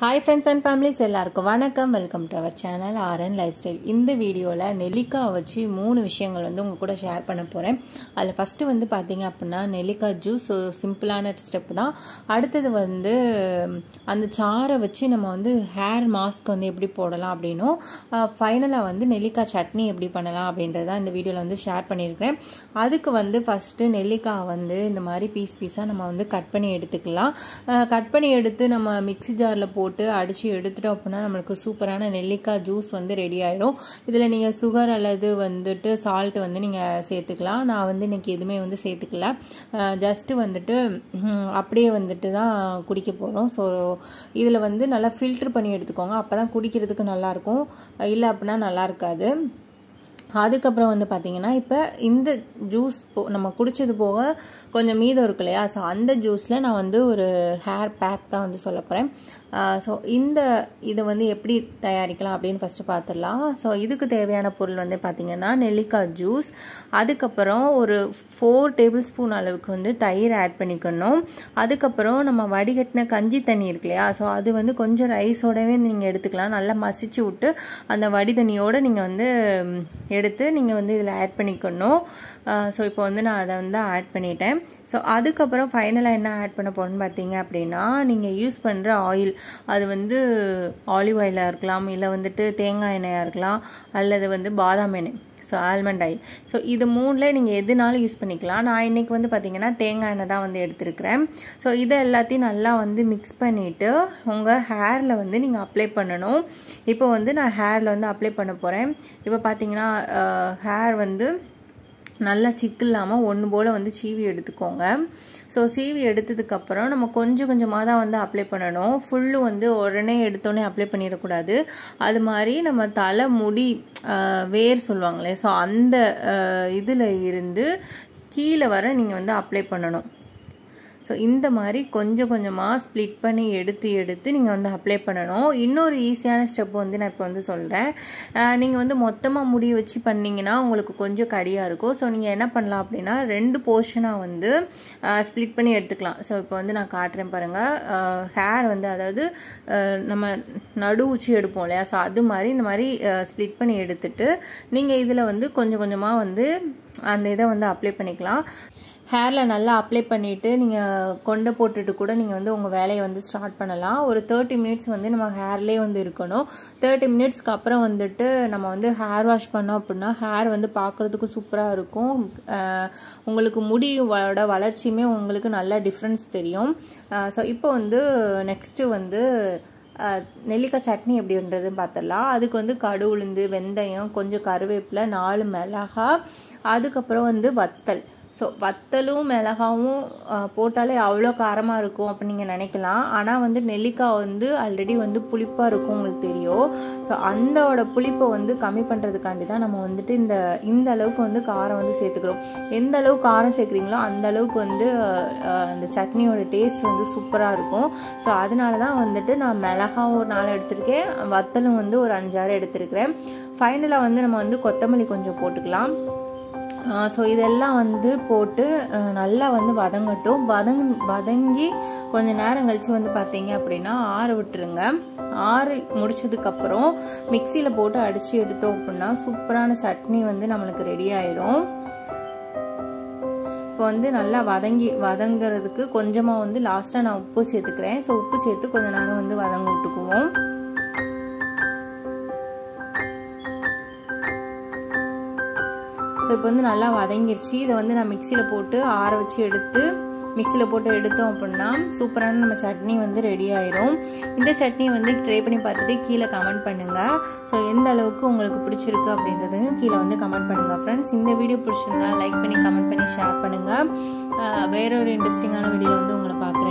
hi friends and families எல்லாருக்கும் வணக்கம் welcome to our channel RN life style இந்த வீடியோவில் நெல்லிக்காய் வச்சு மூணு விஷயங்கள் வந்து உங்கள் கூட ஷேர் பண்ண போகிறேன் அதில் ஃபஸ்ட்டு வந்து பார்த்தீங்க அப்படின்னா நெல்லிக்காய் ஜூஸ் சிம்பிளான ஸ்டெப் தான் அடுத்தது வந்து அந்த சாரை வச்சு நம்ம வந்து ஹேர் மாஸ்க் வந்து எப்படி போடலாம் அப்படின்னும் ஃபைனலாக வந்து நெல்லிக்காய் சட்னி எப்படி பண்ணலாம் அப்படின்றது தான் இந்த வீடியோவில் வந்து ஷேர் பண்ணியிருக்கிறேன் அதுக்கு வந்து ஃபஸ்ட்டு நெல்லிக்காய் வந்து இந்த மாதிரி பீஸ் பீஸாக நம்ம வந்து கட் பண்ணி எடுத்துக்கலாம் கட் பண்ணி எடுத்து நம்ம மிக்ஸி ஜாரில் போட்டு அடித்து எடுத்துட்டோம் அப்படின்னா நம்மளுக்கு சூப்பரான நெல்லிக்காய் ஜூஸ் வந்து ரெடி ஆயிரும் இதில் நீங்கள் சுகர் அல்லது வந்துட்டு சால்ட் வந்து நீங்கள் சேர்த்துக்கலாம் நான் வந்து இன்றைக்கி எதுவுமே வந்து சேர்த்துக்கல ஜஸ்ட்டு வந்துட்டு அப்படியே வந்துட்டு தான் குடிக்க போகிறோம் ஸோ இதில் வந்து நல்லா ஃபில்ட்ரு பண்ணி எடுத்துக்கோங்க அப்போ தான் குடிக்கிறதுக்கு நல்லாயிருக்கும் இல்லை அப்படின்னா நல்லா இருக்காது அதுக்கப்புறம் வந்து பார்த்திங்கன்னா இப்போ இந்த ஜூஸ் போ நம்ம குடித்தது போக கொஞ்சம் மீதம் இருக்கு இல்லையா ஸோ அந்த ஜூஸில் நான் வந்து ஒரு ஹேர் பேக் தான் வந்து சொல்ல போகிறேன் ஸோ இந்த இதை வந்து எப்படி தயாரிக்கலாம் அப்படின்னு ஃபஸ்ட்டு பார்த்துடலாம் ஸோ இதுக்கு தேவையான பொருள் வந்து பார்த்திங்கன்னா நெல்லிக்காய் ஜூஸ் அதுக்கப்புறம் ஒரு ஃபோர் டேபிள் ஸ்பூன் அளவுக்கு வந்து தயிர் ஆட் பண்ணிக்கணும் அதுக்கப்புறம் நம்ம வடிகட்டின கஞ்சி தண்ணி இருக்கு இல்லையா ஸோ அது வந்து கொஞ்சம் ரைஸோடவே நீங்கள் எடுத்துக்கலாம் நல்லா மசிச்சு விட்டு அந்த வடி தண்ணியோடு நீங்கள் வந்து எடுத்து நீங்கள் வந்து இதில் ஆட் பண்ணிக்கணும் ஸோ இப்போ வந்து நான் அதை வந்து ஆட் பண்ணிட்டேன் ஸோ அதுக்கப்புறம் ஃபைனலாக என்ன ஆட் பண்ண போகிறேன்னு பார்த்தீங்க அப்படின்னா நீங்கள் யூஸ் பண்ணுற ஆயில் அது வந்து ஆலிவ் ஆயிலாக இருக்கலாம் இல்லை வந்துட்டு தேங்காய் எண்ணெயாக இருக்கலாம் அல்லது வந்து பாதாம் எண்ணெய் ஸோ ஆல்மண்ட் ஆயில் ஸோ இது மூணில் நீங்கள் எதுனாலும் யூஸ் பண்ணிக்கலாம் நான் இன்றைக்கி வந்து பார்த்திங்கன்னா தேங்காய் எண்ணெய் தான் வந்து எடுத்துருக்கிறேன் ஸோ இதை எல்லாத்தையும் நல்லா வந்து மிக்ஸ் பண்ணிவிட்டு உங்கள் ஹேரில் வந்து நீங்கள் அப்ளை பண்ணணும் இப்போ வந்து நான் ஹேரில் வந்து அப்ளை பண்ண போகிறேன் இப்போ பார்த்தீங்கன்னா ஹேர் வந்து நல்லா சிக்கு இல்லாமல் ஒன்று போல் வந்து சீவி எடுத்துக்கோங்க ஸோ சீவி எடுத்ததுக்கப்புறம் நம்ம கொஞ்சம் கொஞ்சமாக தான் வந்து அப்ளை பண்ணணும் ஃபுல்லு வந்து உடனே எடுத்தோடனே அப்ளை பண்ணிடக்கூடாது அது மாதிரி நம்ம தலை முடி வேர் சொல்லுவாங்களே ஸோ அந்த இதில் இருந்து கீழே வர நீங்கள் வந்து அப்ளை பண்ணணும் ஸோ இந்த மாதிரி கொஞ்சம் கொஞ்சமாக ஸ்ப்ளிட் பண்ணி எடுத்து எடுத்து நீங்கள் வந்து அப்ளை பண்ணணும் இன்னொரு ஈஸியான ஸ்டெப் வந்து நான் இப்போ வந்து சொல்கிறேன் நீங்கள் வந்து மொத்தமாக முடி வச்சு பண்ணிங்கன்னா உங்களுக்கு கொஞ்சம் கடியாக இருக்கும் ஸோ நீங்கள் என்ன பண்ணலாம் அப்படின்னா ரெண்டு போர்ஷனாக வந்து ஸ்ப்ளிட் பண்ணி எடுத்துக்கலாம் ஸோ இப்போ வந்து நான் காட்டுறேன் பாருங்கள் ஹேர் வந்து அதாவது நம்ம நடு உச்சி எடுப்போம் இல்லையா ஸோ அது மாதிரி இந்த மாதிரி ஸ்ப்ளிட் பண்ணி எடுத்துட்டு நீங்கள் இதில் வந்து கொஞ்சம் கொஞ்சமாக வந்து அந்த இதை வந்து அப்ளை பண்ணிக்கலாம் ஹேரில் நல்லா அப்ளை பண்ணிவிட்டு நீங்கள் கொண்டை போட்டுட்டு கூட நீங்கள் வந்து உங்கள் வேலையை வந்து ஸ்டார்ட் பண்ணலாம் ஒரு தேர்ட்டி மினிட்ஸ் வந்து நம்ம ஹேர்லேயே வந்து இருக்கணும் தேர்ட்டி மினிட்ஸ்க்கு அப்புறம் வந்துட்டு நம்ம வந்து ஹேர் வாஷ் பண்ணோம் அப்படின்னா ஹேர் வந்து பார்க்குறதுக்கு சூப்பராக இருக்கும் உங்களுக்கு முடியோட வளர்ச்சியுமே உங்களுக்கு நல்ல டிஃப்ரென்ஸ் தெரியும் ஸோ இப்போ வந்து நெக்ஸ்ட்டு வந்து நெல்லிக்காய் சட்னி எப்படின்றது பார்த்துடலாம் அதுக்கு வந்து கடு உளுந்து வெந்தயம் கொஞ்சம் கருவேப்பிலை நாலு மிளகா அதுக்கப்புறம் வந்து வத்தல் ஸோ வத்தலும் மிளகாவும் போட்டாலே அவ்வளோ காரமாக இருக்கும் அப்படின்னு நீங்கள் நினைக்கலாம் ஆனால் வந்து நெல்லிக்காய் வந்து ஆல்ரெடி வந்து புளிப்பாக இருக்கும் உங்களுக்கு தெரியும் ஸோ அந்தோட புளிப்பை வந்து கம்மி பண்ணுறதுக்காண்டி தான் நம்ம வந்துட்டு இந்த இந்த அளவுக்கு வந்து காரம் வந்து சேர்த்துக்கிறோம் எந்த அளவுக்கு காரம் சேர்க்குறீங்களோ அந்த அளவுக்கு வந்து அந்த சட்னியோட டேஸ்ட் வந்து சூப்பராக இருக்கும் ஸோ அதனால தான் வந்துட்டு நான் மிளகாவும் ஒரு நாலு எடுத்திருக்கேன் வத்தலும் வந்து ஒரு அஞ்சாறு எடுத்திருக்கிறேன் ஃபைனலாக வந்து நம்ம வந்து கொத்தமல்லி கொஞ்சம் போட்டுக்கலாம் ஸோ இதெல்லாம் வந்து போட்டு நல்லா வந்து வதங்கட்டும் வதங் வதங்கி கொஞ்சம் நேரம் கழித்து வந்து பார்த்தீங்க அப்படின்னா ஆற விட்டுருங்க ஆறு முடிச்சதுக்கப்புறம் மிக்சியில் போட்டு அடித்து எடுத்தோம் அப்படின்னா சூப்பரான சட்னி வந்து நம்மளுக்கு ரெடி ஆயிரும் இப்போ வந்து நல்லா வதங்கி வதங்கிறதுக்கு கொஞ்சமாக வந்து லாஸ்ட்டாக நான் உப்பு சேர்த்துக்கிறேன் ஸோ உப்பு சேர்த்து கொஞ்ச நேரம் வந்து வதங்க விட்டுக்குவோம் ஸோ இப்போ வந்து நல்லா வதங்கிருச்சு இதை வந்து நான் மிக்சியில் போட்டு ஆற வச்சு எடுத்து மிக்சியில் போட்டு எடுத்தோம் அப்படின்னா சூப்பரான நம்ம சட்னி வந்து ரெடி ஆயிரும் இந்த சட்னி வந்து ட்ரை பண்ணி பார்த்துட்டு கீழே கமெண்ட் பண்ணுங்கள் ஸோ எந்த அளவுக்கு உங்களுக்கு பிடிச்சிருக்கு அப்படின்றது கீழே வந்து கமெண்ட் பண்ணுங்கள் ஃப்ரெண்ட்ஸ் இந்த வீடியோ பிடிச்சிருந்தா லைக் பண்ணி கமெண்ட் பண்ணி ஷேர் பண்ணுங்கள் வேற ஒரு இன்ட்ரெஸ்டிங்கான வீடியோ வந்து உங்களை பார்க்க